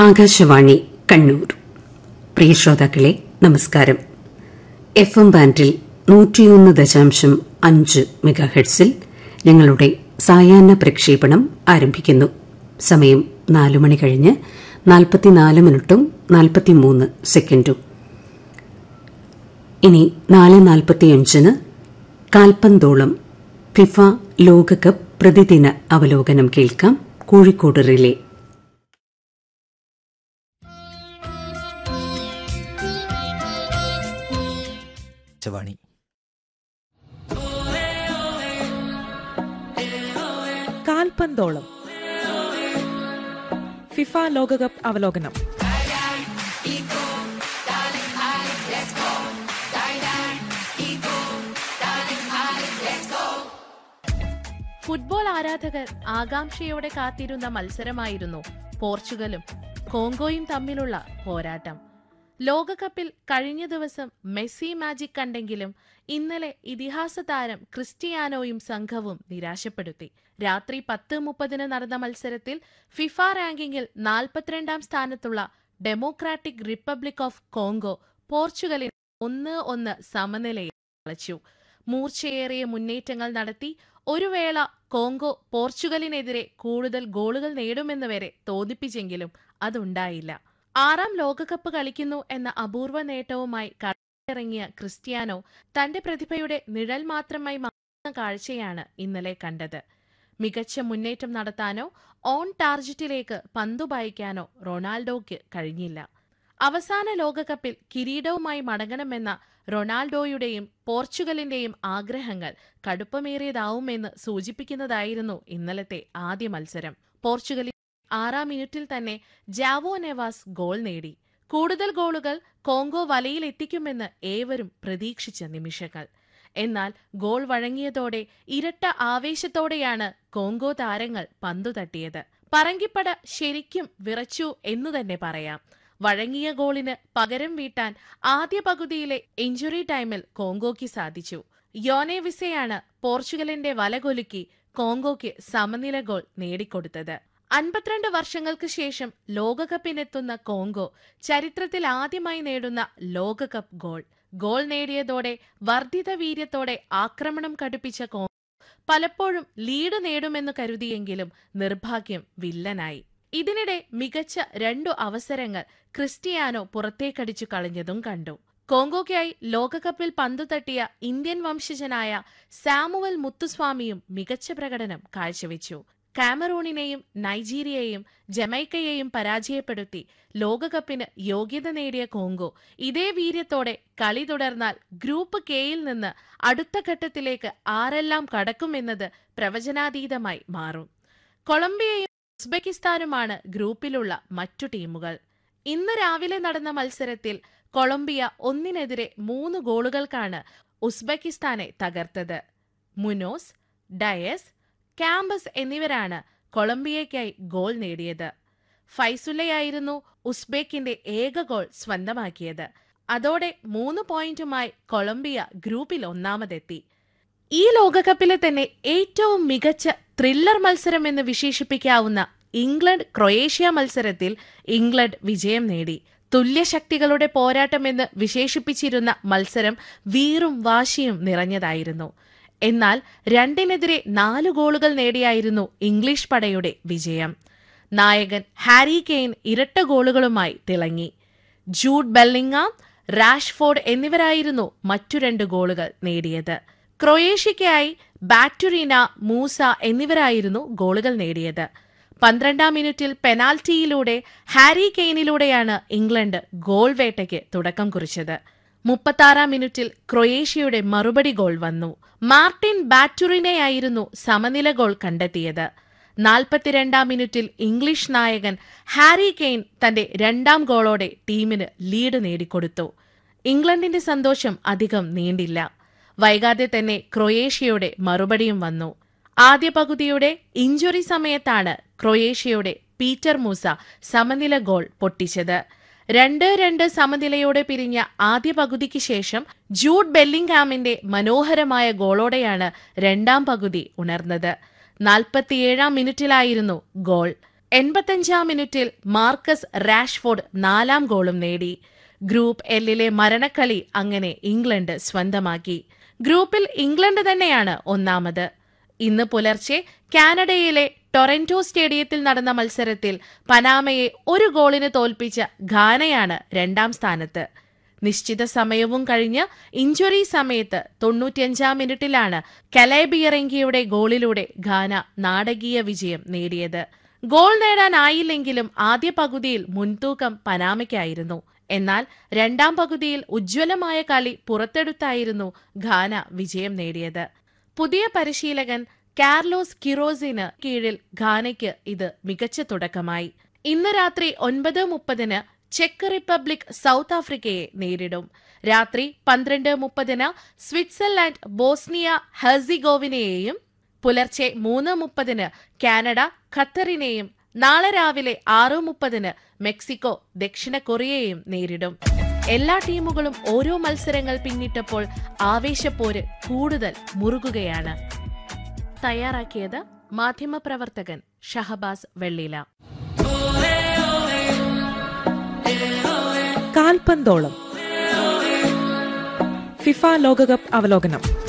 ആകാശവാണി കണ്ണൂർ പ്രിയ ശ്രോതാക്കളെ നമസ്കാരം F M ബാൻഡിൽ നൂറ്റിയൊന്ന് ദശാംശം അഞ്ച് മെഗാഹെഡ്സിൽ ഞങ്ങളുടെ സായാഹ്ന പ്രക്ഷേപണം ആരംഭിക്കുന്നു സമയം നാലു മണി കഴിഞ്ഞ് നാൽപ്പത്തിനാല് മിനിറ്റും നാൽപ്പത്തിമൂന്ന് സെക്കൻഡും ഇനി നാല് നാൽപ്പത്തിയഞ്ചിന് കാൽപന്തോളം ഫിഫ ലോകകപ്പ് പ്രതിദിന അവലോകനം കേൾക്കാം കോഴിക്കോട് റിലേ ചവാണി കാൽപന്തോളം ഫിഫ ലോകകപ്പ് അവലോകനം ഫുട്ബോൾ ആരാധകർ ആകാംക്ഷയോടെ കാത്തിരുന്ന മത്സരമായിരുന്നു പോർച്ചുഗലും കോങ്കോയും തമ്മിലുള്ള പോരാട്ടം ലോകകപ്പിൽ കഴിഞ്ഞ ദിവസം മെസ്സി മാജിക് കണ്ടെങ്കിലും ഇന്നലെ ഇതിഹാസ താരം ക്രിസ്റ്റിയാനോയും സംഘവും നിരാശപ്പെടുത്തി രാത്രി പത്ത് മുപ്പതിന് നടന്ന മത്സരത്തിൽ ഫിഫ റാങ്കിങ്ങിൽ നാൽപ്പത്തിരണ്ടാം സ്ഥാനത്തുള്ള ഡെമോക്രാറ്റിക് റിപ്പബ്ലിക് ഓഫ് കോങ്കോ പോർച്ചുഗലിനെ ഒന്ന് ഒന്ന് സമനിലയിൽ കളിച്ചു മൂർച്ചയേറിയ മുന്നേറ്റങ്ങൾ നടത്തി ഒരു വേള കോങ്കോ പോർച്ചുഗലിനെതിരെ കൂടുതൽ ഗോളുകൾ നേടുമെന്ന് വരെ തോന്നിപ്പിച്ചെങ്കിലും അതുണ്ടായില്ല ആറാം ലോകകപ്പ് കളിക്കുന്നു എന്ന അപൂർവ നേട്ടവുമായി കളത്തിലിറങ്ങിയ ക്രിസ്ത്യാനോ തന്റെ പ്രതിഭയുടെ നിഴൽ മാത്രമായി മാറുന്ന കാഴ്ചയാണ് ഇന്നലെ കണ്ടത് മികച്ച മുന്നേറ്റം നടത്താനോ ഓൺ ടാർജറ്റിലേക്ക് പന്തു പായിക്കാനോ റൊണാൾഡോയ്ക്ക് കഴിഞ്ഞില്ല അവസാന ലോകകപ്പിൽ കിരീടവുമായി മടങ്ങണമെന്ന റൊണാൾഡോയുടെയും പോർച്ചുഗലിന്റെയും ആഗ്രഹങ്ങൾ കടുപ്പമേറിയതാവുമെന്ന് സൂചിപ്പിക്കുന്നതായിരുന്നു ഇന്നലത്തെ ആദ്യ മത്സരം പോർച്ചുഗലിൽ ആറാം മിനിറ്റിൽ തന്നെ ജാവോ നെവാസ് ഗോൾ നേടി കൂടുതൽ ഗോളുകൾ കോങ്കോ വലയിലെത്തിക്കുമെന്ന് ഏവരും പ്രതീക്ഷിച്ച നിമിഷങ്ങൾ എന്നാൽ ഗോൾ വഴങ്ങിയതോടെ ഇരട്ട ആവേശത്തോടെയാണ് കോങ്കോ താരങ്ങൾ പന്തു തട്ടിയത് പറങ്കിപ്പട ശരിക്കും വിറച്ചു എന്നു തന്നെ പറയാം വഴങ്ങിയ ഗോളിന് പകരം വീട്ടാൻ ആദ്യ പകുതിയിലെ ഇഞ്ചുറി ടൈമിൽ കോങ്കോയ്ക്ക് സാധിച്ചു യോനെ വിസയാണ് പോർച്ചുഗലിന്റെ വലകൊലുക്കി കോങ്കോയ്ക്ക് സമനില ഗോൾ നേടിക്കൊടുത്തത് അൻപത്തിരണ്ട് വർഷങ്ങൾക്ക് ശേഷം ലോകകപ്പിനെത്തുന്ന കോങ്കോ ചരിത്രത്തിൽ ആദ്യമായി നേടുന്ന ലോകകപ്പ് ഗോൾ ഗോൾ നേടിയതോടെ വർദ്ധിത വീര്യത്തോടെ ആക്രമണം കടുപ്പിച്ച കോങ്കോ പലപ്പോഴും ലീഡ് നേടുമെന്ന് കരുതിയെങ്കിലും നിർഭാഗ്യം വില്ലനായി ഇതിനിടെ മികച്ച രണ്ടു അവസരങ്ങൾ ക്രിസ്റ്റിയാനോ പുറത്തേക്കടിച്ചു കളഞ്ഞതും കണ്ടു കോങ്കോയ്ക്കായി ലോകകപ്പിൽ പന്തു തട്ടിയ ഇന്ത്യൻ വംശജനായ സാമുവൽ മുത്തുസ്വാമിയും മികച്ച പ്രകടനം കാഴ്ചവെച്ചു കാമറൂണിനെയും നൈജീരിയയെയും ജമൈക്കയെയും പരാജയപ്പെടുത്തി ലോകകപ്പിന് യോഗ്യത നേടിയ കോങ്കോ ഇതേ വീര്യത്തോടെ കളി തുടർന്നാൽ ഗ്രൂപ്പ് കെയിൽ നിന്ന് അടുത്ത ഘട്ടത്തിലേക്ക് ആരെല്ലാം കടക്കുമെന്നത് പ്രവചനാതീതമായി മാറും കൊളംബിയയും ഉസ്ബെക്കിസ്ഥാനുമാണ് ഗ്രൂപ്പിലുള്ള മറ്റു ടീമുകൾ ഇന്ന് രാവിലെ നടന്ന മത്സരത്തിൽ കൊളംബിയ ഒന്നിനെതിരെ മൂന്ന് ഗോളുകൾക്കാണ് ഉസ്ബെക്കിസ്ഥാനെ തകർത്തത് മുനോസ് ഡയസ് ക്യാമ്പസ് എന്നിവരാണ് കൊളംബിയയ്ക്കായി ഗോൾ നേടിയത് ഫൈസുലയായിരുന്നു ഉസ്ബെക്കിന്റെ ഏക ഗോൾ സ്വന്തമാക്കിയത് അതോടെ മൂന്ന് പോയിന്റുമായി കൊളംബിയ ഗ്രൂപ്പിൽ ഒന്നാമതെത്തി ഈ ലോകകപ്പിലെ തന്നെ ഏറ്റവും മികച്ച ത്രില്ലർ മത്സരം എന്ന് വിശേഷിപ്പിക്കാവുന്ന ഇംഗ്ലണ്ട് ക്രൊയേഷ്യ മത്സരത്തിൽ ഇംഗ്ലണ്ട് വിജയം നേടി തുല്യശക്തികളുടെ പോരാട്ടമെന്ന് വിശേഷിപ്പിച്ചിരുന്ന മത്സരം വീറും വാശിയും നിറഞ്ഞതായിരുന്നു എന്നാൽ രണ്ടിനെതിരെ നാല് ഗോളുകൾ നേടിയായിരുന്നു ഇംഗ്ലീഷ് പടയുടെ വിജയം നായകൻ ഹാരി കെയ്ൻ ഇരട്ട ഗോളുകളുമായി തിളങ്ങി ജൂഡ് ബെല്ലിങ്ങാം റാഷ്ഫോർഡ് എന്നിവരായിരുന്നു മറ്റു രണ്ട് ഗോളുകൾ നേടിയത് ക്രൊയേഷ്യയ്ക്കായി ബാറ്റുറീന മൂസ എന്നിവരായിരുന്നു ഗോളുകൾ നേടിയത് പന്ത്രണ്ടാം മിനിറ്റിൽ പെനാൽറ്റിയിലൂടെ ഹാരി കെയ്നിലൂടെയാണ് ഇംഗ്ലണ്ട് ഗോൾ വേട്ടയ്ക്ക് തുടക്കം കുറിച്ചത് മുപ്പത്താറാം മിനിറ്റിൽ ക്രൊയേഷ്യയുടെ മറുപടി ഗോൾ വന്നു മാർട്ടിൻ ബാറ്റുറിനെയായിരുന്നു സമനില ഗോൾ കണ്ടെത്തിയത് നാൽപ്പത്തിരണ്ടാം മിനിറ്റിൽ ഇംഗ്ലീഷ് നായകൻ ഹാരി കെയ്ൻ തന്റെ രണ്ടാം ഗോളോടെ ടീമിന് ലീഡ് നേടിക്കൊടുത്തു ഇംഗ്ലണ്ടിന്റെ സന്തോഷം അധികം നീണ്ടില്ല വൈകാതെ തന്നെ ക്രൊയേഷ്യയുടെ മറുപടിയും വന്നു ആദ്യ പകുതിയുടെ ഇഞ്ചുറി സമയത്താണ് ക്രൊയേഷ്യയുടെ പീറ്റർ മൂസ സമനില ഗോൾ പൊട്ടിച്ചത് രണ്ട് രണ്ട് സമനിലയോടെ പിരിഞ്ഞ ആദ്യ പകുതിക്ക് ശേഷം ജൂഡ് ബെല്ലിംഗ്ഹാമിന്റെ മനോഹരമായ ഗോളോടെയാണ് രണ്ടാം പകുതി ഉണർന്നത് നാൽപ്പത്തിയേഴാം മിനിറ്റിലായിരുന്നു ഗോൾ എൺപത്തഞ്ചാം മിനിറ്റിൽ മാർക്കസ് റാഷ്ഫോർഡ് നാലാം ഗോളും നേടി ഗ്രൂപ്പ് എല്ലിലെ മരണക്കളി അങ്ങനെ ഇംഗ്ലണ്ട് സ്വന്തമാക്കി ഗ്രൂപ്പിൽ ഇംഗ്ലണ്ട് തന്നെയാണ് ഒന്നാമത് ഇന്ന് പുലർച്ചെ കാനഡയിലെ ടൊറന്റോ സ്റ്റേഡിയത്തിൽ നടന്ന മത്സരത്തിൽ പനാമയെ ഒരു ഗോളിന് തോൽപ്പിച്ച ഘാനയാണ് രണ്ടാം സ്ഥാനത്ത് നിശ്ചിത സമയവും കഴിഞ്ഞ് ഇഞ്ചുറി സമയത്ത് തൊണ്ണൂറ്റിയഞ്ചാം മിനിറ്റിലാണ് കലൈബിയറങ്കിയുടെ ഗോളിലൂടെ ഘാന നാടകീയ വിജയം നേടിയത് ഗോൾ നേടാനായില്ലെങ്കിലും ആദ്യ പകുതിയിൽ മുൻതൂക്കം പനാമയ്ക്കായിരുന്നു എന്നാൽ രണ്ടാം പകുതിയിൽ ഉജ്ജ്വലമായ കളി പുറത്തെടുത്തായിരുന്നു ഘാന വിജയം നേടിയത് പുതിയ പരിശീലകൻ കാർലോസ് കിറോസിന് കീഴിൽ ഘാനയ്ക്ക് ഇത് മികച്ച തുടക്കമായി ഇന്ന് രാത്രി ഒൻപത് മുപ്പതിന് ചെക്ക് റിപ്പബ്ലിക് സൗത്ത് ആഫ്രിക്കയെ നേരിടും രാത്രി പന്ത്രണ്ട് മുപ്പതിന് സ്വിറ്റ്സർലാൻഡ് ബോസ്നിയ ഹെർസിഗോവിനെയും പുലർച്ചെ മൂന്ന് മുപ്പതിന് കാനഡ ഖത്തറിനെയും നാളെ രാവിലെ ആറ് മുപ്പതിന് മെക്സിക്കോ ദക്ഷിണ കൊറിയയെയും നേരിടും എല്ലാ ടീമുകളും ഓരോ മത്സരങ്ങൾ പിന്നിട്ടപ്പോൾ ആവേശപ്പോര് കൂടുതൽ മുറുകുകയാണ് തയ്യാറാക്കിയത് മാധ്യമപ്രവർത്തകൻ ഷഹബാസ് വെള്ളില കാൽപന്തോളം ഫിഫ ലോകകപ്പ് അവലോകനം